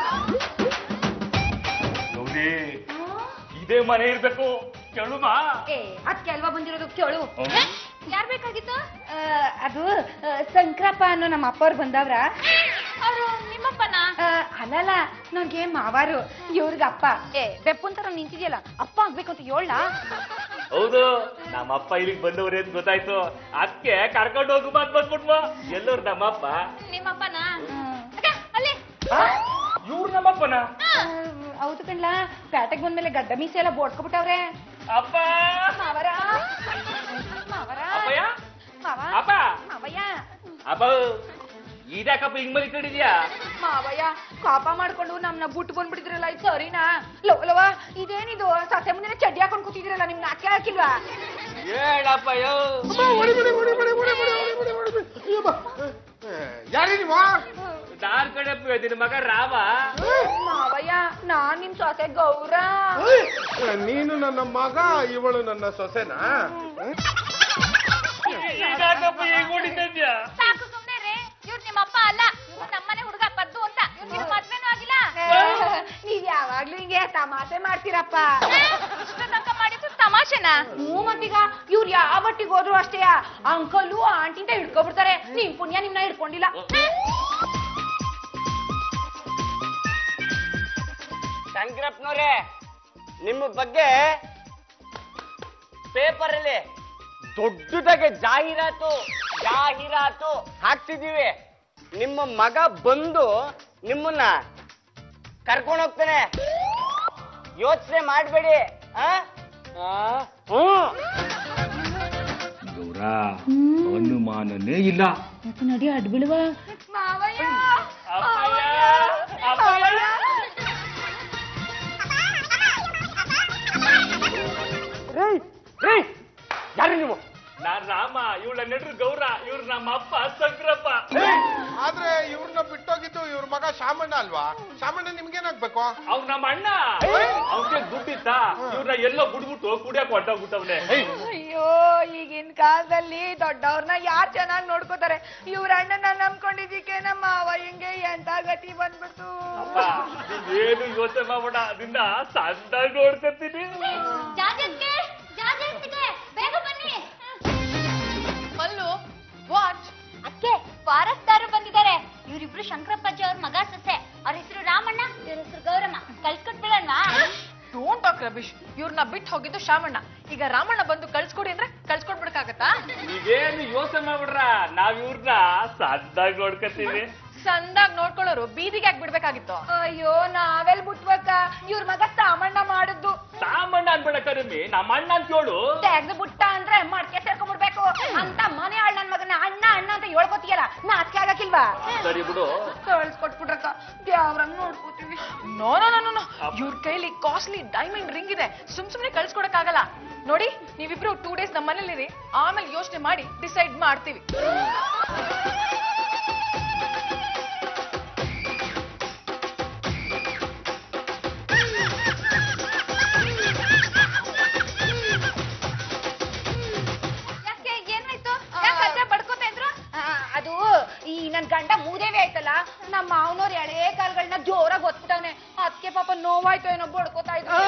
ಗೌರಿ ಇದೇ ಮನೆ ಇರ್ಬೇಕು ಕೇಳುಮಾ ಏ ಅದಕ್ಕೆ ಅಲ್ವಾ ಬಂದಿರೋದು ಕೇಳು ಯಾರ್ ಬೇಕಾಗಿತ್ತು ಅದು ಆ, ಶಂಕರಪ್ಪ ಅನ್ನೋ ನಮ್ಮ ಅಪ್ಪವ್ರು ಬಂದವ್ರ ಅವರು ನಿಮ್ಮಪ್ಪನ ಅಲ್ಲಲ್ಲ ನನ್ಗೆ ಮಾವಾರು ಇವ್ರಿಗೆ ಅಪ್ಪ ಏ ಬೆಪ್ಪುನ್ ತರ ನಿಂತಿದ್ಯಲ್ಲ ಅಪ್ಪ ಆಗ್ಬೇಕು ಅಂತ ಹೇಳ ಹೌದು ನಮ್ಮಪ್ಪ ಇಲ್ಲಿಗೆ ಬಂದವ್ರೆ ಅಂತ ಗೊತ್ತಾಯ್ತು ಅದಕ್ಕೆ ಕರ್ಕೊಂಡು ಹೋಗು ಮಾತ್ ಬಂದ್ಬಿಟ್ವ ಎಲ್ಲೋರು ನಮ್ಮಪ್ಪ ನಿಮ್ಮಪ್ಪನ ಅಕ್ಕ, ಅಲ್ಲಿ ಇವ್ರು ನಮ್ಮಪ್ಪನ ಆ, ಹೌದು ಕಣ್ಲಾ ಪ್ಯಾಟೆಗೆ ಬಂದ್ಮೇಲೆ ಗಡ್ಡ ಮೀಸೆ ಎಲ್ಲ ಬೋಡ್ಕೊಬಿಟ್ಟವ್ರೆ ಅಪ್ಪ ಮಾವರ ಮಾವರ ಅಪ್ಪಯ್ಯ ಮಾವ ಅಪ್ಪ ಮಾವಯ್ಯ ಅಪ್ಪ ಇದ್ಯಾಕಪ್ಪ ಹಿಂಗ್ ಮಲಿಕೊಂಡಿದ್ಯಾ ಮಾವಯ್ಯ ಕಾಪ ಮಾಡ್ಕೊಂಡು ನಮ್ನ ಬುಟ್ಟು ಬಂದ್ಬಿಟ್ಟಿದ್ರಲ್ಲ ಇದು ಸರಿನಾ ಲವ್ ಲವ ಇದೇನಿದು ಸಸೆ ಮುಂದೆ ಚಡ್ಡಿ ಹಾಕೊಂಡು ಕೂತಿದ್ರಲ್ಲ ನಿಮ್ಗೆ ನಾಕೆ ಹಾಕಿಲ್ವಾ ಹೇಳಪ್ಪ ಯೋ ಯಾರೇ ನೀವು ನಾನ್ ಕಡೆ ನಿನ್ ಮಗ ರಾಮ ಮಾವಯ್ಯ ನಾನ್ ನಿಮ್ ಸೊಸೆ ಗೌರ ನೀನು ನನ್ನ ಮಗ ಇವಳು ನನ್ನ ಸೊಸೆನಾ ಇದ್ಯಾಕಪ್ಪ ಹಿಂಗ್ ಹೊಡಿತಿದ್ಯಾ ಸಾಕು ಸುಮ್ನೆ ರೇ ಇವ್ರು ನಿಮ್ಮಪ್ಪ ಅಲ್ಲ ಇವ್ರು ನಮ್ಮನೆ ಹುಡುಗ ಪದ್ದು ಅಂತ ಇವ್ರಿಗೆ ಮದ್ವೆನೂ ಆಗಿಲ್ಲ ನೀವ್ ಯಾವಾಗ್ಲೂ ಹಿಂಗೆ ತಮಾಷೆ ಮಾಡ್ತೀರಪ್ಪ ಇಷ್ಟ ತನಕ ಮಾಡಿದ್ದು ತಮಾಷೆನಾ ಹ್ಞೂ ಮತ್ತೀಗ ಇವ್ರು ಯಾವ ಬಟ್ಟಿಗೆ ಹೋದ್ರು ಅಷ್ಟೇ ಅಂಕಲು ಆಂಟಿಂದ ಹಿಡ್ಕೊಬಿಡ್ತಾರೆ ನಿಮ್ ಪುಣ್ಯ ನಿಮ್ನ ಹಿಡ್ಕೊಂಡಿಲ್ಲ ಶಂಕರಪ್ಪನವ್ರೆ ನಿಮ್ಮ ಬಗ್ಗೆ ಪೇಪರ್ ಅಲ್ಲಿ ದೊಡ್ಡದಾಗೆ ಜಾಹೀರಾತು ಜಾಹೀರಾತು ಹಾಕ್ತಿದೀವಿ ನಿಮ್ಮ ಮಗ ಬಂದು ನಿಮ್ಮನ್ನ ಕರ್ಕೊಂಡು ಹೋಗ್ತಾನೆ ಯೋಚನೆ ಮಾಡಬೇಡಿ ಹ್ಮ್ ಗೌರ ಅನುಮಾನನೇ ಇಲ್ಲ ನಡಿ ಅಡ್ಬಿಳುವ ಅಪ್ಪಯ್ಯ ಅಪ್ಪಯ್ಯ ಯಾರು ನೀವು ನಾನ್ ರಾಮ ಇವಳ ನೆಡ್ರು ಗೌರ ಇವ್ರು ನಮ್ಮ ಅಪ್ಪ ಶಂಕರಪ್ಪ ಆದ್ರೆ ಇವ್ರನ್ನ ಬಿಟ್ಟೋಗಿದ್ದು ಇವ್ರ ಮಗ ಶಾಮಣ್ಣ ಅಲ್ವಾ ಶಾಮಣ್ಣ ನಿಮ್ಗೇನಾಗ್ಬೇಕು ಅವ್ರು ನಮ್ಮ ಅಣ್ಣ ಅವ್ರಿಗೆ ದುಡ್ಡಿತ್ತ ಇವ್ರನ್ನ ಎಲ್ಲೋ ಬಿಡ್ಬಿಟ್ಟು ಕುಡಿಯಕ್ ಹೊಂಟೋಗ್ಬಿಟ್ಟವ್ನೆ ಅಯ್ಯೋ ಈಗಿನ ಕಾಲದಲ್ಲಿ ದೊಡ್ಡವ್ರನ್ನ ಯಾರ್ ಚೆನ್ನಾಗಿ ನೋಡ್ಕೋತಾರೆ ಇವ್ರ ಅಣ್ಣನ ನಂಬ್ಕೊಂಡಿದ್ದಕ್ಕೆ ನಮ್ಮ ಮಾವ ಹಿಂಗೆ ಎಂತ ಗತಿ ಬಂದ್ಬಿಡ್ತು ಅಪ್ಪ ನೀವೇನು ಯೋಚನೆ ಮಾಡ್ಬೇಡ ನಿನ್ನ ಸಣ್ಣಾಗಿ ನೋಡ್ಕೊತೀನಿ ಜಾಜತ್ಗೆ ಜಾಜತ್ಗೆ ಬೇಗ ಬನ್ನಿ ಅಲ್ಲೋ ವಾಟ್ ಅಕ್ಕೆ ವಾರಸ್ದಾರು ಬಂದಿದ್ದಾರೆ ಇವರಿಬ್ರು ಶಂಕರಪ್ಪಾಜಿ ಅವ್ರ ಮಗ ಸೊಸೆ ಅವ್ರ ಹೆಸರು ರಾಮಣ್ಣ ಇವ್ರ ಹೆಸರು ಗೌರಮ್ಮ ಕಳ್ಸ್ಕೊಟ್ಬಿಡಣ್ವಾ ಡೋಂಟ್ ಟಾಕ್ ರಬೀಶ್ ಇವ್ರನ್ನ ಬಿಟ್ಟು ಹೋಗಿದ್ದು ಶಾಮಣ್ಣ ಈಗ ರಾಮಣ್ಣ ಬಂದು ಕಳ್ಸ್ಕೊಡಿ ಅಂದ್ರೆ ಕಳ್ಸ್ಕೊಡ್ಬಿಡಕ್ಕಾಗತ್ತಾ ನೀವೇನು ಯೋಚನೆ ಮಾಡ್ಬಿಡ್ರ ನಾವ್ ಇವ್ರನ್ನ ಸಣ್ಣಾಗಿ ನೋಡ್ಕೊತೀವಿ ಸಂದಾಗ್ ನೋಡ್ಕೊಳ್ಳೋರು ಬೀದಿಗೆ ಯಾಕೆ ಬಿಡ್ಬೇಕಾಗಿತ್ತು ಅಯ್ಯೋ ನಾವೆಲ್ ಬಿಟ್ಬೇಕ ಇವ್ರ ಮಗ ಸಾಮಣ್ಣ ಮಾಡಿದ್ದು ಸಾಮಣ್ಣ ಅನ್ಬೇಡ ಕರಿಮಿ ನಮ್ಮ ಅಣ್ಣ ಅಂತ ಹೇಳು ತೆಗ್ದು ಬಿಟ್ಟ ಅಂದ್ರೆ ಮಡ್ಕೆ ಸೇರ್ಕೊಂಡ್ಬಿಡ್ಬೇಕು ಅಂತ ಮನೆ ಆಳ್ ನನ್ ಮಗನ ಅಣ್ಣ ಅಣ್ಣ ಅಂತ ಹೇಳ್ಕೊತೀಯಲ್ಲ ನಾಚಿಕೆ ಆಗಕ್ಕಿಲ್ವಾ ಸರಿ ಬಿಡು ಕಳ್ಸ್ಕೊಟ್ಬಿಟ್ರಕ್ಕ ದೇವ್ರಂಗ್ ನೋಡ್ಕೋತೀವಿ ನೋ ನೋ ನೋ ನೋ ಇವ್ರ ಕೈಲಿ ಕಾಸ್ಟ್ಲಿ ಡೈಮಂಡ್ ರಿಂಗ್ ಇದೆ ಸುಮ್ ಸುಮ್ನೆ ಕಳ್ಸ್ಕೊಡಕ್ಕಾಗಲ್ಲ ನೋಡಿ ನೀವಿಬ್ರು ಟೂ ಡೇಸ್ ನಮ್ಮ ಮನೇಲಿರಿ ಆಮೇಲೆ ಯೋಚನೆ ಮಾಡಿ ಡಿಸೈಡ್ ಮಾಡ್ತೀವಿ ಯಾಕೆ ಏನಾಯ್ತು ಯಾಕೆ ಅಜ್ಜ ಬಡ್ಕೋತಾ ಇದ್ರು ಆ, ಅದು ಈ ನನ್ ಗಂಡ ಮೂದೇವಿ ಆಯ್ತಲ್ಲ ನಮ್ಮ ಮಾವನವ್ರ ಎಳೆ ಕಾಲ್ಗಳನ್ನ ಜೋರಾಗಿ ಒತ್ತವನೆ ಅದಕ್ಕೆ ಪಾಪ ನೋವಾಯ್ತು ಏನೋ ಬಡ್ಕೋತಾ ಇದ್ರು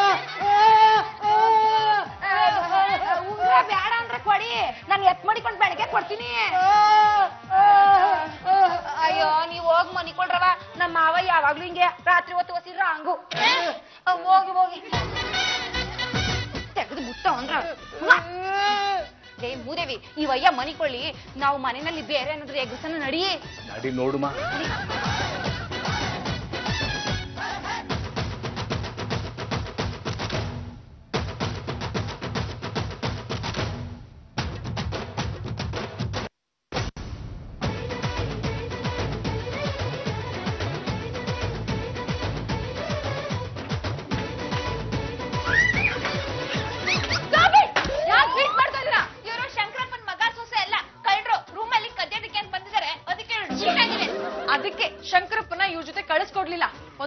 ಉಂಗ್ರ ಬೇಡ ಅಂದ್ರೆ ಕೊಡಿ ನಾನು ಎತ್ ಮಾಡಿಕೊಂಡು ಬೆಳಗ್ಗೆ ಕೊಡ್ತೀನಿ ಅಯ್ಯೋ ನೀವ್ ಹೋಗ್ ಮನಿಕೊಳ್ರವ ನಮ್ಮ ಮಾವ ಯಾವಾಗ್ಲೂ ಹಿಂಗೆ ರಾತ್ರಿ ಹೊತ್ತು ಹೊಸಿದ್ರ ಹಂಗು ಹೋಗಿ ಹೋಗಿ ತೆಗೆದು ಬಿಟ್ಟ ಅಂದ್ರ ಏ ಮೂದೇವಿ ಈ ವಯ್ಯ ಮನಿಕೊಳ್ಳಿ ನಾವು ಮನೆಯಲ್ಲಿ ಬೇರೆ ಏನಾದ್ರು ಎಗ್ರಸನ ನಡಿ ನಡಿ ನೋಡುಮ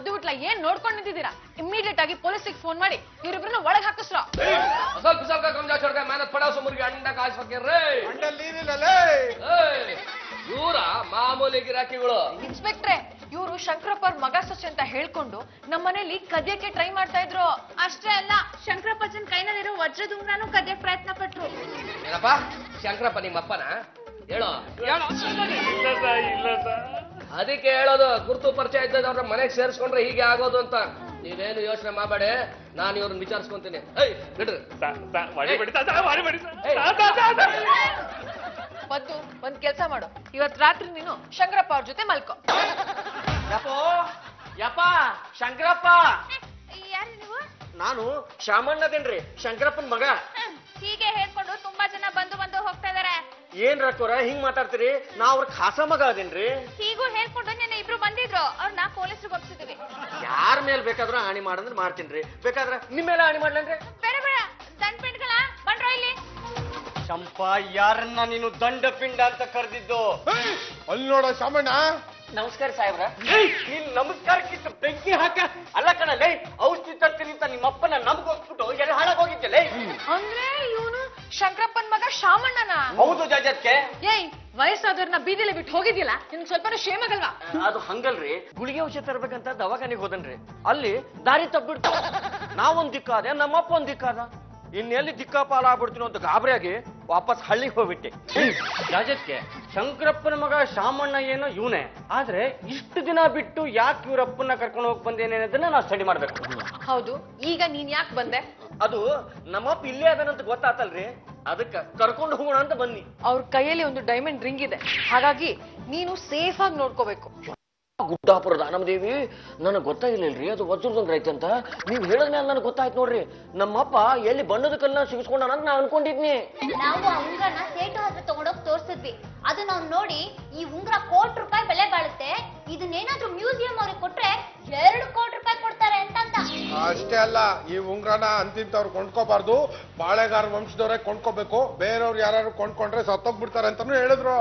ಮದ್ದು ಬಿಟ್ಲ ಏನ್ ನೋಡ್ಕೊಂಡ್ ನಿಂತಿದ್ದೀರಾ ಇಮಿಡಿಯೇಟ್ ಆಗಿ ಪೊಲೀಸಿಗೆ ಫೋನ್ ಮಾಡಿ ಇವ್ರಿಬ್ರನ್ನ ಒಳಗ್ ಹಾಕಿಸ್ರ ಸ್ವಲ್ಪ ಸ್ವಲ್ಪ ಕಮ್ಜಾ ಚೊಡ್ಕ ಮೇನ ಪಡಾಸು ಮುರ್ಗಿ ಅಂಡ ಕಾಸು ಹಾಕಿರ್ರಿ ಇವರ ಮಾಮೂಲಿ ಗಿರಾಕಿಗಳು ಇನ್ಸ್ಪೆಕ್ಟ್ರೆ ಇವರು ಶಂಕರಪ್ಪ ಅವ್ರ ಮಗ ಸೊಸೆ ಅಂತ ಹೇಳ್ಕೊಂಡು ನಮ್ಮನೇಲಿ ಕದಿಯಕ್ಕೆ ಟ್ರೈ ಮಾಡ್ತಾ ಇದ್ರು ಅಷ್ಟೇ ಅಲ್ಲ ಶಂಕರಪ್ಪಜ್ಜನ್ ಕೈನಲ್ಲಿರೋ ವಜ್ರದ ಉಂಗ್ರನೂ ಕದಿಯಕ್ ಪ್ರಯತ್ನ ಪಟ್ರು ಏನಪ್ಪ ಶಂಕರಪ್ಪ ನಿಮ್ಮಪ್ಪನ ಹೇಳೋ ಇಲ್ಲ ಸರ್ ಇಲ್ಲ ಸರ್ ಅದಕ್ಕೆ ಹೇಳೋದು ಗುರುತು ಪರಿಚಯ ಇದ್ದದವ್ರ ಮನೆಗೆ ಸೇರಿಸ್ಕೊಂಡ್ರೆ ಹೀಗೆ ಆಗೋದು ಅಂತ ನೀವೇನು ಯೋಚನೆ ಮಾಡಬೇಡಿ ನಾನು ಇವ್ರನ್ನ ವಿಚಾರಿಸ್ಕೊಂತೀನಿ ಏಯ್ ಬಿಡ್ರಿ ಸರ್ ಸರ್ ಹೊಡಿಬೇಡಿ ಸರ್ ಸರ್ ಹೊಡಿಬೇಡಿ sir sir, sir, sir, sir. ಮದ್ದು ಒಂದ್ ಕೆಲ್ಸ ಮಾಡು ಇವತ್ ರಾತ್ರಿ ನೀನು ಶಂಕರಪ್ಪ ಅವ್ರ ಜೊತೆ ಮಲ್ಕೋ ಯಪ್ಪೋ ಯಪ್ಪ ಶಂಕರಪ್ಪ ಯಾರು ನೀವು ನಾನು ಶಾಮಣ್ಣದೇನ್ರಿ ಶಂಕರಪ್ಪನ ಮಗ ಹ್ಮ್. ಹೀಗೆ ಹೇಳ್ಕೊಂಡು ತುಂಬಾ ಜನ ಬಂದು ಬಂದು ಹೋಗ್ತಾ ಇದಾರೆ ಏನ್ ರಕ್ಕೋರ ಹಿಂಗ್ ಮಾತಾಡ್ತೀರಿ ನಾ ಅವ್ರ ಖಾಸ ಮಗ ಅದೇನ್ರಿ ಹೀಗೂ ಹೇಳ್ಕೊಂಡು ನಿನ್ನೆ ಇಬ್ರು ಬಂದಿದ್ರು ಅವ್ರನ್ನ ಪೊಲೀಸರಿಗೆ ಒಪ್ಸಿದೀವಿ ಯಾರ ಮೇಲ್ ಬೇಕಾದ್ರೂ ಆಣಿ ಮಾಡಂದ್ರೆ ಮಾಡ್ತೀನ್ರಿ ಬೇಕಾದ್ರ ನಿಮ್ ಮೇಲೆ ಆಣಿ ಮಾಡ್ಲೇನ್ರಿ ಬೇಡ ಬೇಡ ದಂಡ ಪಿಂಡ್ಗಳ ಬಂಡ್ರೋ ಇಲ್ಲಿ ಚಂಪಾ ಯಾರನ್ನ ನೀನು ದಂಡ ಪಿಂಡ ಅಂತ ಕರೆದಿದ್ದು ಅಲ್ಲಿ ನೋಡ ಶಾಮಣ್ಣ ನಮಸ್ಕಾರ ಸಾಹೇಬ್ರ ನೀನ್ ನಮಸ್ಕಾರಕ್ಕಿಂತ ಬೆಂಕಿ ಹಾಕ ಅಲ್ಲ ಕಣಲೇ ಔಷಧಿ ತರ್ತೀನಿ ಅಂತ ನಿಮ್ಮ ಅಪ್ಪನ ನಮ್ಗ್ ಹೋಗ್ಬಿಟ್ಟು ಎಲ್ಲಿ ಹಾಳಾಗ್ ಹೋಗಿದ್ದಲೇ ಅಂದ್ರೆ ಇವನು ಶಂಕರಪ್ಪನ್ ಮಗ ಶಾಮಣ್ಣನ ಹೌದು ಜಜತ್ಕೆ ಏಯ್ ವಯಸ್ಸಾದವ್ರನ್ನ ಬೀದಿಲಿ ಬಿಟ್ಟು ಹೋಗಿದ್ದಿಲ್ಲ ನಿನ್ ಸ್ವಲ್ಪ ಶೇಮಗಲ್ವಾ ಅದು ಹಂಗಲ್ರಿ ಗುಳಿಗೆ ಔಷಧ ತರ್ಬೇಕಂತ ದವಾಖಾನಿಗೆ ಹೋದನ್ರಿ ಅಲ್ಲಿ ದಾರಿ ತಪ್ಪಿಡ್ತು ನಾವೊಂದ್ ದಿಕ್ಕಾದೆ ನಮ್ಮಪ್ಪ ಒಂದ್ ದಿಕ್ಕಾದ ಇನ್ನೆಲ್ಲಿ ದಿಕ್ಕಾಪಾಲ ಆಗ್ಬಿಡ್ತೀನೋ ಅಂತ ಗಾಬರಿಯಾಗಿ ವಾಪಸ್ ಹಳ್ಳಿಗೆ ಹೋಗ್ಬಿಟ್ಟೆ ರಾಜಕ್ಕೆ ಶಂಕರಪ್ಪನ ಮಗ ಶಾಮಣ್ಣ ಏನೋ ಇವನೇ ಆದ್ರೆ ಇಷ್ಟು ದಿನ ಬಿಟ್ಟು ಯಾಕೆ ಇವ್ರಪ್ಪನ ಕರ್ಕೊಂಡು ಹೋಗಿ ಬಂದೇನೆ ಅನ್ನೋದನ್ನ ನಾವು ಸ್ಟಡಿ ಮಾಡ್ಬೇಕು ಹೌದು ಈಗ ನೀನ್ ಯಾಕೆ ಬಂದೆ ಅದು ನಮ್ಮಪ್ಪ ಇಲ್ಲೇ ಅದನ್ನಂತ ಗೊತ್ತಾತಲ್ರಿ ಅದಕ್ಕ ಕರ್ಕೊಂಡು ಹೋಗೋಣ ಅಂತ ಬನ್ನಿ ಅವ್ರ ಕೈಯಲ್ಲಿ ಒಂದು ಡೈಮಂಡ್ ರಿಂಗ್ ಇದೆ ಹಾಗಾಗಿ ನೀನು ಸೇಫ್ ಆಗಿ ನೋಡ್ಕೋಬೇಕು ಗುಡ್ಡಾಪುರದ ಆನಮದೇವಿ ನನಗೆ ಗೊತ್ತಾಗಿರ್ಲಿಲ್ರಿ ಅದು ವಜ್ರದಂಗ್ರ ಐತೆ ಅಂತ ನೀವು ಹೇಳಿದ್ಮೇಲೆ ನನಗೆ ಗೊತ್ತಾಯ್ತು ನೋಡ್ರಿ ನಮ್ಮಪ್ಪ ಎಲ್ಲಿ ಬಣ್ಣದ ಕಲ್ಲನ್ನ ಸಿಗಿಸ್ಕೊಂಡಾನ ಅಂತ ನಾ ಅನ್ಕೊಂಡಿದ್ನಿ ನಾವು ಆ ಉಂಗ್ರನ ಸೇಟು ಹತ್ರ ತಗೊಂಡೋಗಿ ತೋರ್ಸಿದ್ವಿ ಅದನ್ನ ಅವ್ನು ನೋಡಿ ಈ ಉಂಗ್ರ ಕೋಟಿ ರೂಪಾಯಿ ಬೆಲೆ ಬಾಳುತ್ತೆ ಇದನ್ನೇನಾದ್ರೂ ಮ್ಯೂಸಿಯಂ ಅವ್ರಿಗೆ ಕೊಟ್ರೆ ಎರಡು ಕೋಟಿ ರೂಪಾಯಿ ಕೊಡ್ತಾರೆ ಅಂತ ಅಂದ ಅಷ್ಟೇ ಅಲ್ಲ ಈ ಉಂಗ್ರನ ಅಂತಿಂತವ್ರು ಕೊಂಡ್ಕೋಬಾರ್ದು ಬಾಳೆಗಾರ ವಂಶದವ್ರೆ ಕೊಂಡ್ಕೋಬೇಕು ಬೇರೆಯವ್ರು ಯಾರು ಕೊಂಡ್ಕೊಂಡ್ರೆ ಸತ್ತೋಗ್ಬಿಡ್ತಾರೆ ಅಂತಾನು ಹೇಳಿದ್ರು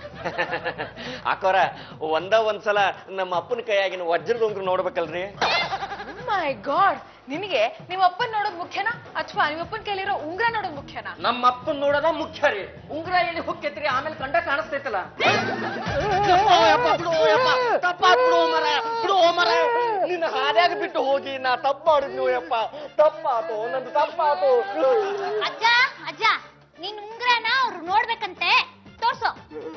ಹಾಕೋರ ಒಂದ ಒಂದ್ಸಲ ನಮ್ಮ ಅಪ್ಪನ ಕೈಯಾಗಿನ ವಜ್ರದ ಉಂಗ್ರ ನೋಡ್ಬೇಕಲ್ರಿ ಮೈ ಗಾಡ್ ನಿನಗೆ ನಿಮ್ಮ ಅಪ್ಪನ್ ನೋಡೋದ್ ಮುಖ್ಯನಾ ಅಥವಾ ನಿಮ್ಮ ಅಪ್ಪನ ಕೈಲಿರೋ ಉಂಗ್ರ ನೋಡೋದ್ ಮುಖ್ಯನಾ ನಮ್ಮ ಅಪ್ಪನ ನೋಡೋದ ಮುಖ್ಯ ರೀ ಉಂಗ್ರ ಎಲ್ಲಿ ಹೊಕ್ಕೈತ್ರಿ ಆಮೇಲೆ ಕಂಡ ಕಾಣಿಸ್ತೈತಲ್ಲ ನಿನ್ನ ಹಾದ್ಯಾಗ ಬಿಟ್ಟು ಹೋಗಿ ನಾ ತಪ್ಪು ಮಾಡಿದ್ನು ಯಪ್ಪ ತಪ್ಪಾತು ನಂದು ತಪ್ಪಾತು ಅಜ್ಜ ಅಜ್ಜ ನಿನ್ ಉಂಗ್ರನ ಅವ್ರು ನೋಡ್ಬೇಕಂತೆ ತೋರ್ಸು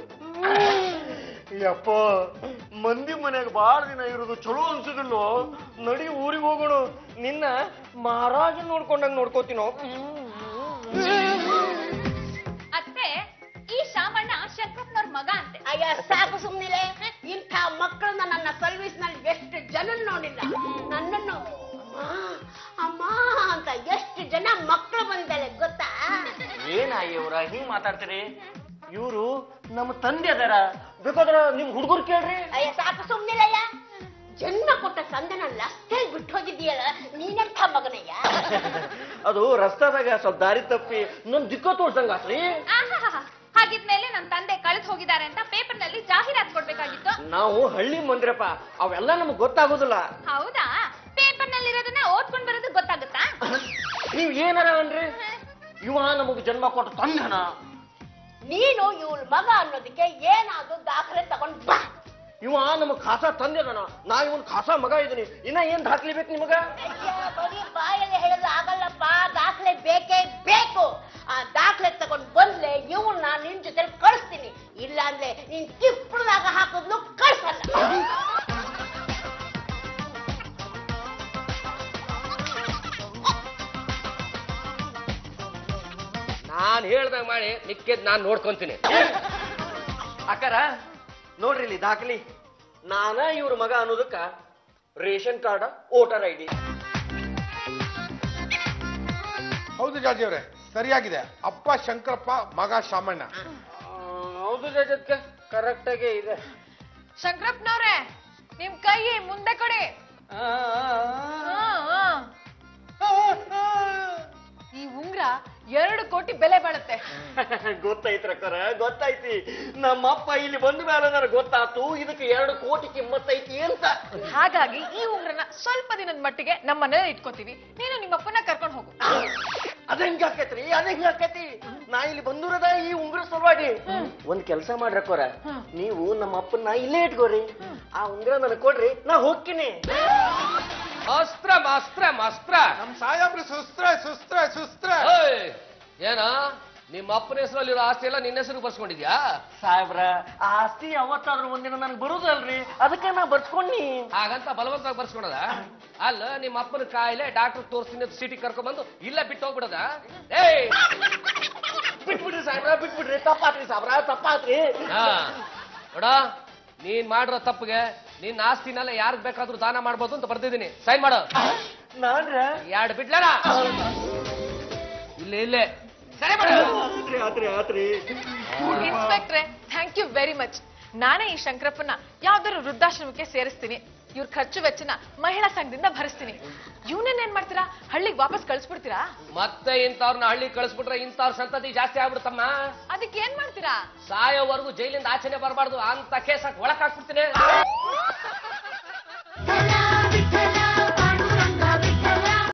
ಯಪ್ಪ ಮಂದಿ ಮನ್ಯಾಗ ಬಾಳ ದಿನ ಇರೋದು ಚಲೋ ಅನ್ಸುದಿಲ್ಲೋ ನಡಿ ಊರಿಗೆ ಹೋಗೋಣ ನಿನ್ನ ಮಹಾರಾಜ ನೋಡ್ಕೊಂಡಂಗ್ ನೋಡ್ಕೋತೀನೋ ಅತ್ತೆ ಈ ಶಾಮಣ್ಣ ಶಂಕರಪ್ಪನವ್ರ ಮಗ ಅಂತೆ ಅಯ್ಯ ಸಾಕು ಸುಮ್ನಿಲೆ ಇಂಥ ಮಕ್ಕಳನ್ನ ನನ್ನ ಸರ್ವಿಸ್ ನಲ್ಲಿ ಎಷ್ಟು ಜನ ನೋಡಿಲ್ಲ ನನ್ನನ್ನು ಅಮ್ಮ ಅಮ್ಮ ಅಂತ ಎಷ್ಟು ಜನ ಮಕ್ಕಳು ಬಂದಿದ್ದಾರೆ ಗೊತ್ತಾ ಏನಾಗಿ ಇವ್ರ ಹಿಂಗ್ ಮಾತಾಡ್ತೀರಿ ಇವರು ನಮ್ಮ ತಂದೆ ಅದಾರ ಬೇಕಾದ್ರ ನಿಮ್ ಹುಡುಗರು ಕೇಳ್ರಿ ಅಯ್ಯ ಸಾಕು ಸುಮ್ನಿಲಯ್ಯ ಜನ್ಮ ಕೊಟ್ಟ ತಂದೆನಲ್ಲ ಅಷ್ಟೇ ಬಿಟ್ಟು ಹೋಗಿದ್ದೀಯಲ್ಲ ನೀನೆಂಥ ಮಗನಯ್ಯ ಅದು ರಸ್ತಾದಾಗ ಸ್ವಲ್ಪ ದಾರಿ ತಪ್ಪಿ ನನ್ ದಿಕ್ಕ ತೋರ್ಸಂಗ ಆತ್ರಿ ಆಹಾಹಾಹಾ. ಹಾಗಿದ್ಮೇಲೆ ನನ್ ತಂದೆ ಕಳೆದು ಹೋಗಿದ್ದಾರೆ ಅಂತ ಪೇಪರ್ ನಲ್ಲಿ ಜಾಹೀರಾತು ಕೊಡ್ಬೇಕಾಗಿತ್ತು ನಾವು ಹಳ್ಳಿ ಮಂದಿರಪ್ಪ ಅವೆಲ್ಲ ನಮಗ್ ಗೊತ್ತಾಗೋದಿಲ್ಲ ಹೌದಾ ಪೇಪರ್ ನಲ್ಲಿ ಇರೋದನ್ನ ಓದ್ಕೊಂಡ್ ಬರೋದು ಗೊತ್ತಾಗುತ್ತಾ ನೀವ್ ಏನಾರ ಅನ್ರಿ ಇವ ನಮಗ್ ಜನ್ಮ ಕೊಟ್ಟ ತಂದನ ನೀನು ಇವಳ ಮಗ ಅನ್ನೋದಕ್ಕೆ ಏನಾದ್ರು ದಾಖಲೆ ತಗೊಂಡ್ ಬಾ ಇವ ನಮಗ್ ಖಾಸ ತಂದೆದನ ನಾ ಇವನ್ ಖಾಸ ಮಗ ಇದೀನಿ ಇನ್ನ ಏನ್ ದಾಖಲೆ ಬೇಕು ನಿಮಗ ಅಯ್ಯ, ಬರೀ ಬಾಯಲ್ಲಿ ಹೇಳಿದ್ರೆ ಆಗಲ್ಲಪ್ಪ ದಾಖಲೆ ಬೇಕೇ ಬೇಕು ಆ ದಾಖಲೆ ತಗೊಂಡ್ ಬಂದ್ಲೆ ಇವನ್ನ ನಿನ್ ಜೊತೆ ಕಳಿಸ್ತೀನಿ ಇಲ್ಲ ಅಂದ್ರೆ ನೀನ್ ತಿಪ್ಪಳದಾಗ ಹಾಕಿದ್ಲು ಕಳ್ಸಲ್ಲ ನಾನ್ ಹೇಳ್ದಂಗ್ ಮಾಡಿ ಮಿಕ್ಕಿದ್ ನಾನ್ ನೋಡ್ಕೊಂತೀನಿ ಅಕ್ಕಾರ ನೋಡ್ರಿ ಇಲ್ಲಿ ದಾಖಲಿ ನಾನ ಇವ್ರ ಮಗ ಅನ್ನೋದಕ್ಕ ration card voter I D ಹೌದು ಜಾಜಿ ಅವ್ರೆ ಸರಿಯಾಗಿದೆ ಅಪ್ಪ ಶಂಕರಪ್ಪ ಮಗ ಶಾಮಣ್ಣ ಹೌದು ಜಗತ್ಕ ಕರೆಕ್ಟ್ ಆಗೇ ಇದೆ ಶಂಕರಪ್ಪನವ್ರೆ ನಿಮ್ ಕೈ ಮುಂದೆ ಕೊಡಿ ಆ, ಆ, ಆ. ಆ, ಆ. ಈ ಉಂಗ್ರ ಎರಡು ಕೋಟಿ ಬೆಲೆ ಬಾಳುತ್ತೆ ಗೊತ್ತಾಯ್ತ್ರ ಕರ ಗೊತ್ತಾಯ್ತಿ ನಮ್ಮಪ್ಪ ಇಲ್ಲಿ ಬಂದ ಮೇಲೆ ನನಗೆ ಗೊತ್ತಾತು ಇದಕ್ಕೆ ಎರಡು ಕೋಟಿ ಕಿಮ್ಮತ್ತೈತಿ ಅಂತ ಹಾಗಾಗಿ ಈ ಉಂಗ್ರನ ಸ್ವಲ್ಪ ದಿನದ ಮಟ್ಟಿಗೆ ನಮ್ಮ ಮನೇಲಿ ಇಟ್ಕೋತೀವಿ ನೀನು ನಿಮ್ಮಪ್ಪನ ಕರ್ಕೊಂಡು ಹೋಗು ಅದಂಗ ಆಕೈತ್ರಿ ಅದಂಗ ಆಕೈತಿ ನಾ ಇಲ್ಲಿ ಬಂದಿರೋದ ಈ ಉಂಗುರ ಸಲುವಾಗಿ ಒಂದ್ ಕೆಲಸ ಮಾಡ್ರಕ್ಕೋರ ನೀವು ನಮ್ಮ ಅಪ್ಪನ ಇಲ್ಲೇ ಇಟ್ಕೋರಿ ಆ ಉಂಗುರ ನನಗ್ ಕೊಡ್ರಿ ನಾ ಹೋಗ್ತೀನಿ ಅಸ್ತ್ರ ಮಾಸ್ತ್ರ ಮಾಸ್ತ್ರ ನಮ್ ಸಾಯಬ್ರು ಸುಸ್ತ್ರ ಸುಸ್ತ್ರ ಸುಸ್ತ್ರ ಏಯ್, ಏನ ನಿಮ್ಮ ಅಪ್ಪನ ಹೆಸರಲ್ಲಿರೋ ಆಸ್ತಿ ಎಲ್ಲ ನಿನ್ನ ಹೆಸರು ಬರ್ಸ್ಕೊಂಡಿದ್ಯಾ ಸಾಹೇಬ್ರ ಆ ಆಸ್ತಿ ಯಾವತ್ತಾದ್ರೂ ಒಂದಿನ ನನ್ಗೆ ಬರುದಲ್ರಿ ಅದಕ್ಕೆ ನಾ ಬರ್ಸ್ಕೊಂಡಿ ಹಾಗಂತ ಬಲವಂತವಾಗಿ ಬರ್ಸ್ಕೊಳದ ಅಲ್ಲ ನಿಮ್ಮ ಅಪ್ಪನ ಕಾಯಿಲೆ ಡಾಕ್ಟರ್ ತೋರಿಸ್ತೀನಿ ಅಂತ ಸಿಟಿ ಕರ್ಕೊಂಡ್ಬಂದು ಇಲ್ಲ ಬಿಟ್ಟು ಹೋಗ್ಬಿಡದ ಏಯ್ ಬಿಟ್ಬಿಡ್ರಿ ಸಾಹೇಬ್ರ ಬಿಟ್ಬಿಡ್ರಿ ತಪ್ಪಾತ್ರಿ ಸಾಹೇಬ್ರ ತಪ್ಪಾತ್ರಿ ಹಾ ನೋಡ ನೀನ್ ಮಾಡಿರೋ ತಪ್ಪಿಗೆ ನಿನ್ನ ಆಸ್ತಿನೆಲ್ಲ ಯಾರಿಗ್ ಬೇಕಾದ್ರೂ ದಾನ ಮಾಡ್ಬೋದು ಅಂತ ಬರ್ದಿದ್ದೀನಿ ಸೈನ್ ಮಾಡು ನಾನ್ರ ಎರಡು ಬಿಡ್ಲಣ ಇಲ್ಲೇ ಇಲ್ಲೇ ಸರಿ ಮಾಡು ಆತ್ರಿ ಆತ್ರಿ ಆತ್ರಿ ಇನ್ಸ್ಪೆಕ್ಟ್ರೆ ಥ್ಯಾಂಕ್ ಯು ವೆರಿ ಮಚ್ ನಾನೇ ಈ ಶಂಕರಪ್ಪನ ಯಾವ್ದಾದ್ರು ವೃದ್ಧಾಶ್ರಮಕ್ಕೆ ಸೇರಿಸ್ತೀನಿ ಇವ್ರ ಖರ್ಚು ವೆಚ್ಚನ ಮಹಿಳಾ ಸಂಘದಿಂದ ಭರಿಸ್ತೀನಿ ಇವನನ್ನ ಏನ್ ಮಾಡ್ತೀರಾ ಹಳ್ಳಿಗೆ ವಾಪಸ್ ಕಳ್ಸ್ಬಿಡ್ತೀರಾ ಮತ್ತೆ ಇಂಥವ್ರನ್ನ ಹಳ್ಳಿ ಕಳಿಸ್ಬಿಟ್ರೆ ಇಂಥವ್ರ ಸಂತತಿ ಜಾಸ್ತಿ ಆಗ್ಬಿಡ್ತಮ್ಮ ಅದಕ್ಕೆ ಏನ್ ಮಾಡ್ತೀರಾ ಸಾಯೋವರೆಗೂ ಜೈಲಿಂದ ಆಚೆನೆ ಬರಬಾರ್ದು ಅಂತ ಕೇಸಕ್ ಒಳಕ್ ಹಾಕ್ಬಿಡ್ತೀನಿ